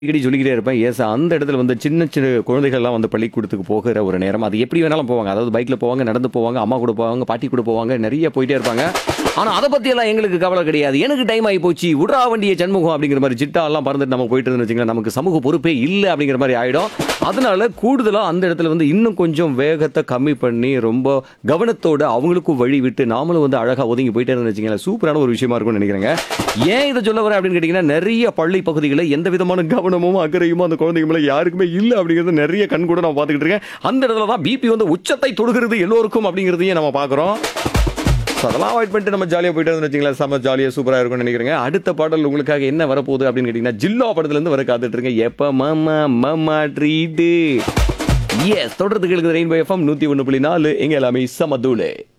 அடிக்கடி சொல்லிக்கிட்டே இருப்பேன் எஸ் அந்த இடத்துல வந்து சின்ன சின்ன குழந்தைகள்லாம் வந்து பள்ளிக்கூடத்துக்கு போகிற ஒரு நேரம் அது எப்படி வேணாலும் போவாங்க அதாவது பைக்கில் போவாங்க நடந்து போவாங்க அம்மா கூட போவாங்க பாட்டி கூட போவாங்க நிறைய போயிட்டே இருப்பாங்க ஆனால் அதை பற்றியெல்லாம் எங்களுக்கு கவலை கிடையாது எனக்கு டைம் ஆகி போச்சு விட்றா வண்டியை சண்முகம் அப்படிங்கிற மாதிரி சிட்டா எல்லாம் பறந்துட்டு நம்ம போயிட்டு இருந்தோம்னு வச்சுங்களேன் நமக்கு சமூக பொறுப்பே இல்லை அப்படிங்கிற மாதிரி ஆகிடும் அதனால கூடுதலாக அந்த இடத்துல வந்து இன்னும் கொஞ்சம் வேகத்தை கம்மி பண்ணி ரொம்ப கவனத்தோட அவங்களுக்கும் வழி விட்டு நாமளும் வந்து அழகாக ஒதுங்கி போயிட்டே இருந்தோம்னு வச்சுங்களேன் சூப்பரான ஒரு விஷயமா இருக்கும்னு நினைக்கிறேங்க ஏன் இதை சொல்ல வரேன் அப்படின்னு கேட்டிங்கன்னா நிறைய பள்ளி பகுதிகளில் எந்த விதமான கவனமும் அக்கறையும் அந்த குழந்தைங்க மேலே யாருக்குமே இல்லை அப்படிங்கிறது நிறைய கண் கூட நான் பார்த்துக்கிட்டு இருக்கேன் அந்த இடத்துல தான் பிபி வந்து உச்சத்தை தொடுகிறது எல்லோருக்கும் அப்படிங்கிறதையும் நம்ம பார்க்குறோம் ஸோ அதெல்லாம் அவாய்ட் பண்ணிட்டு நம்ம ஜாலியாக போயிட்டு வந்து வச்சிங்களேன் செம்ம ஜாலியாக சூப்பராக இருக்கும்னு நினைக்கிறேங்க அடுத்த பாடல் உங்களுக்காக என்ன வரப்போகுது அப்படின்னு கேட்டிங்கன்னா ஜில்லா படத்துலேருந்து வர காத்துட்டு இருக்கேன் எப்போ மாமா மாமா ட்ரீட்டு எஸ் தொடர்ந்து கேளுங்க ரெயின்போ எஃப்எம் நூற்றி ஒன்று புள்ளி நாலு எங்க எல்லாமே சமதூளே